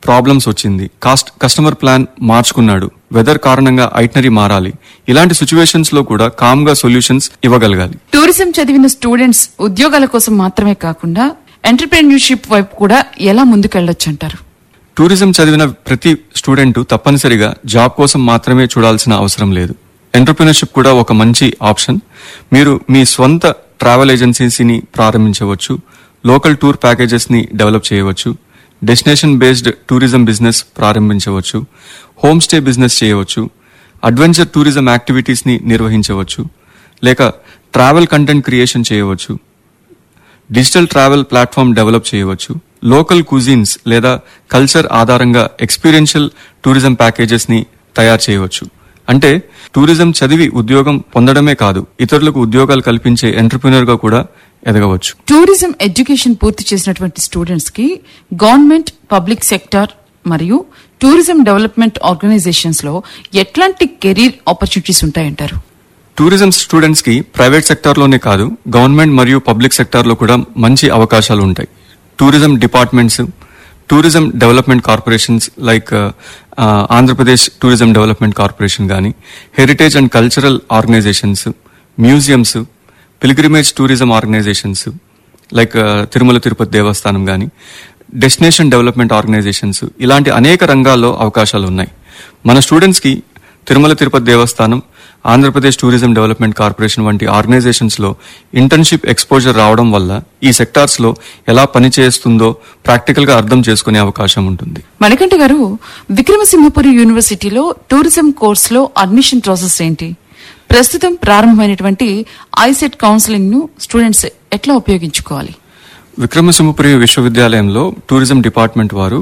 problems వచ్చింది cost customer plan మార్చుకున్నాడు weather కారణంగా ఐటనరీ మారాలి ఇలాంటి సిచ్యువేషన్స్ లో కూడా కామ్ గా సొల్యూషన్స్ ఇవ్వగలగాలి టూరిజం చదివిన స్టూడెంట్స్ ఉద్యోగాల కోసం మాత్రమే కాకుండా ఎంటర్ప్రెన్యూర్షిప్ వైపు కూడా ఎలా ముందుకెళ్లొచ్చు అంటారు టూరిజం చదివిన ప్రతి స్టూడెంట్ తప్పనిసరిగా జాబ్ కోసం మాత్రమే చూడాల్సిన అవసరం లేదు ఎంటర్ప్రినర్షిప్ కూడా ఒక మంచి ఆప్షన్ మీరు మీ స్వంత ట్రావెల్ ఏజెన్సీని ప్రారంభించవచ్చు లోకల్ టూర్ ప్యాకేజెస్ ని డెవలప్ చేయవచ్చు డెస్టినేషన్ బేస్డ్ టూరిజం బిజినెస్ ప్రారంభించవచ్చు హోమ్ స్టే బిజినెస్ చేయవచ్చు అడ్వెంచర్ టూరిజం యాక్టివిటీస్ ని నిర్వహించవచ్చు లేక ట్రావెల్ కంటెంట్ క్రియేషన్ చేయవచ్చు డిజిటల్ ట్రావెల్ ప్లాట్ఫామ్ డెవలప్ చేయవచ్చు లోకల్ కుజిన్స్ లేదా కల్చర్ ఆధారంగా ఎక్స్పీరియన్షియల్ టూరిజం ప్యాకేజెస్ ని తయారు చేయవచ్చు అంటే టూరిజం చదివి ఉద్యోగం పొందడమే కాదు ఇతరులకు ఉద్యోగాలు కల్పించే ఎంటర్ప్రినర్ గా కూడా ఎదగవచ్చు టూరిజం ఎడ్యుకేషన్ పూర్తి చేసినటువంటి స్టూడెంట్స్ కి గవర్నమెంట్ పబ్లిక్ సెక్టార్ మరియు టూరిజం డెవలప్మెంట్ ఆర్గనైజేషన్స్ లో ఎట్లాంటి కెరీర్ ఆపర్చునిటీస్ ఉంటాయంటారు టూరిజం స్టూడెంట్స్ కి ప్రైవేట్ సెక్టార్ లోనే కాదు గవర్నమెంట్ మరియు పబ్లిక్ సెక్టార్ లో కూడా మంచి అవకాశాలు ఉంటాయి tourism departments tourism development corporations like Andhra Pradesh tourism development corporation కానీ heritage and cultural organisations museums pilgrimage tourism organisations like Tirumala Tirupati Devasthanam కానీ డెస్టినేషన్ డెవలప్మెంట్ ఆర్గనైజేషన్స్ ఇలాంటి అనేక రంగాల్లో అవకాశాలు ఉన్నాయి మన స్టూడెంట్స్ కి Tirumala Tirupati Devasthanam Andhra Pradesh tourism development corporation వంటి ఆర్గనైజేషన్స్ లో ఇంటర్న్షిప్ ఎక్స్పోజర్ రావడం వల్ల ఈ సెక్టార్స్ లో ఎలా పనిచేస్తుందో ప్రాక్టికల్ గా అర్థం చేసుకునే అవకాశం ఉంటుంది మణికంఠ గారు విక్రమసింహపురి యూనివర్సిటీలో టూరిజం కోర్స్ లో అడ్మిషన్ ప్రాసెస్ ఏంటి ప్రస్తుతం ప్రారంభమైనటువంటి ఐసెట్ కౌన్సిలింగ్ ను స్టూడెంట్స్ ఎట్లా ఉపయోగించుకోవాలి విక్రమసింహపురి విశ్వవిద్యాలయంలో టూరిజం డిపార్ట్మెంట్ వారు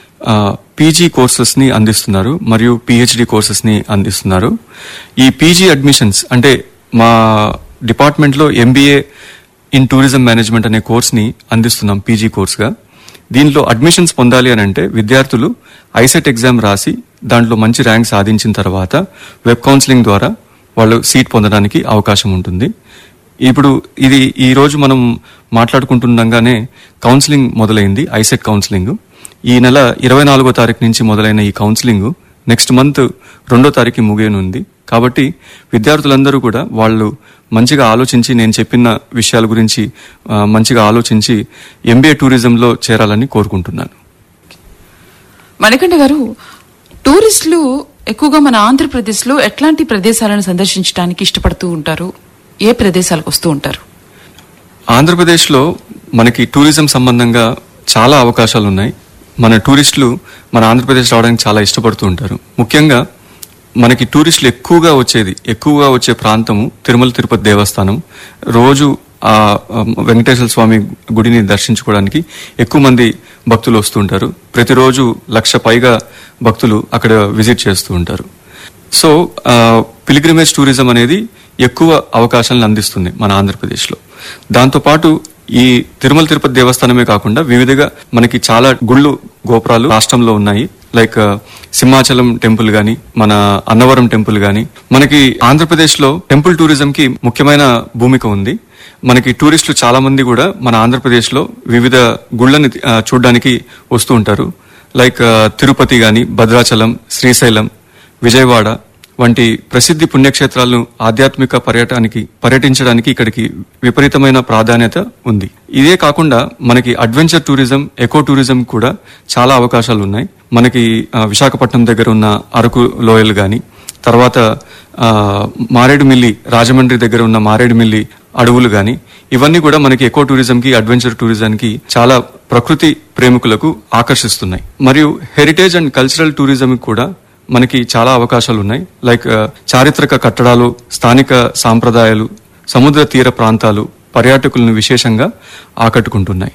పీజీ కోర్సెస్ ని అందిస్తున్నారు మరియు పిహెచ్డి కోర్సెస్ ని అందిస్తున్నారు ఈ పీజీ అడ్మిషన్స్ అంటే మా డిపార్ట్మెంట్ లో ఎంబీఏ ఇన్ టూరిజం మేనేజ్మెంట్ అనే కోర్స్ ని అందిస్తున్నాం పీజీ కోర్స్ గా దీనిలో అడ్మిషన్స్ పొందాలి అని అంటే విద్యార్థులు ఐసెట్ ఎగ్జామ్ రాసి దాంట్లో మంచి ర్యాంక్ సాధించిన తర్వాత వెబ్ కౌన్సిలింగ్ ద్వారా వాళ్ళు సీట్ పొందడానికి అవకాశం ఉంటుంది ఇప్పుడు ఇది ఈ రోజు మనం మాట్లాడుకుంటుండగానే కౌన్సిలింగ్ మొదలైంది ఐసెట్ కౌన్సిలింగ్ ఈ నెల ఇరవై నాలుగో తారీఖు నుంచి మొదలైన ఈ కౌన్సిలింగ్ నెక్స్ట్ మంత్ రెండో తారీఖు ముగియనుంది కాబట్టి విద్యార్థులందరూ కూడా వాళ్ళు మంచిగా ఆలోచించి నేను చెప్పిన విషయాల గురించి ఆ, మంచిగా ఆలోచించి ఎంబీఏ టూరిజంలో చేరాలని కోరుకుంటున్నాను మణికంఠ గారు టూరిస్టులు ఎక్కువగా మన ఆంధ్రప్రదేశ్ లో ఎట్లాంటి ప్రదేశాలను సందర్శించడానికి ఇష్టపడుతూ ఉంటారు ఏ ప్రదేశాలకు వస్తూ ఉంటారు ఆంధ్రప్రదేశ్లో మనకి టూరిజం సంబంధంగా చాలా అవకాశాలు ఉన్నాయి మన టూరిస్టులు మన ఆంధ్రప్రదేశ్ రావడానికి చాలా ఇష్టపడుతూ ఉంటారు ముఖ్యంగా మనకి టూరిస్టులు ఎక్కువగా వచ్చేది ఎక్కువగా వచ్చే ప్రాంతము తిరుమల తిరుపతి దేవస్థానం రోజు ఆ ఆ, వెంకటేశ్వర స్వామి గుడిని దర్శించుకోవడానికి ఎక్కువ మంది భక్తులు వస్తుంటారు ప్రతిరోజు లక్ష పైగా భక్తులు అక్కడ విజిట్ చేస్తూ ఉంటారు సో పిలిగ్రిమేజ్ టూరిజం అనేది ఎక్కువ అవకాశాలను అందిస్తుంది మన ఆంధ్రప్రదేశ్లో దాంతోపాటు ఈ తిరుమల తిరుపతి దేవస్థానమే కాకుండా వివిధగా మనకి చాలా గుళ్ళు గోపురాలు రాష్ట్రంలో ఉన్నాయి లైక్ సింహాచలం టెంపుల్ గాని మన అన్నవరం టెంపుల్ గాని మనకి ఆంధ్రప్రదేశ్ లో టెంపుల్ టూరిజం కి ముఖ్యమైన భూమిక ఉంది మనకి టూరిస్టులు చాలా మంది కూడా మన ఆంధ్రప్రదేశ్ లో వివిధ గుళ్ళని ఆ, చూడడానికి వస్తూ ఉంటారు లైక్ ఆ, తిరుపతి గాని భద్రాచలం శ్రీశైలం విజయవాడ వంటి ప్రసిద్ధి పుణ్యక్షేత్రాలను ఆధ్యాత్మిక పర్యటనకి పర్యటించడానికి ఇక్కడికి విపరీతమైన ప్రాధాన్యత ఉంది ఇదే కాకుండా మనకి అడ్వెంచర్ టూరిజం ఎకో టూరిజం కూడా చాలా అవకాశాలు ఉన్నాయి మనకి ఆ, విశాఖపట్నం దగ్గర ఉన్న అరకు లోయలు గాని తర్వాత ఆ, మారేడుమిల్లి రాజమండ్రి దగ్గర ఉన్న మారేడుమిల్లి అడవులు గాని ఇవన్నీ కూడా మనకి ఎకో టూరిజం కి అడ్వెంచర్ టూరిజం కి చాలా ప్రకృతి ప్రేమికులకు ఆకర్షిస్తున్నాయి మరియు హెరిటేజ్ అండ్ కల్చరల్ టూరిజం కూడా మనకి చాలా అవకాశాలు ఉన్నాయి లైక్ ఆ, చారిత్రక కట్టడాలు స్థానిక సాంప్రదాయాలు సముద్ర తీర ప్రాంతాలు పర్యాటకులను విశేషంగా ఆకట్టుకుంటున్నాయి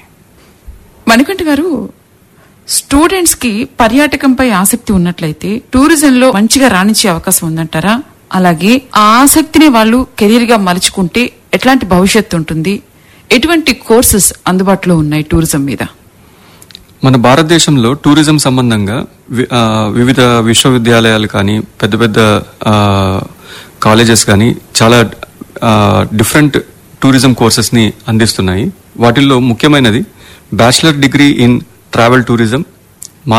మణికంఠ గారు స్టూడెంట్స్ కి పర్యాటకంపై ఆసక్తి ఉన్నట్లయితే టూరిజం లో మంచిగా రాణించే అవకాశం ఉందంటారా అలాగే ఆ ఆసక్తిని వాళ్ళు కెరీర్ గా మలుచుకుంటే ఎట్లాంటి భవిష్యత్తు ఉంటుంది ఎటువంటి కోర్సెస్ అందుబాటులో ఉన్నాయి టూరిజం మీద మన భారతదేశంలో టూరిజం సంబంధంగా వి- ఆ, వివిధ విశ్వవిద్యాలయాలు కానీ పెద్ద పెద్ద ఆ, కాలేజెస్ కానీ చాలా ఆ, డిఫరెంట్ టూరిజం కోర్సెస్ ని అందిస్తున్నాయి వాటిల్లో ముఖ్యమైనది bachelor degree in travel tourism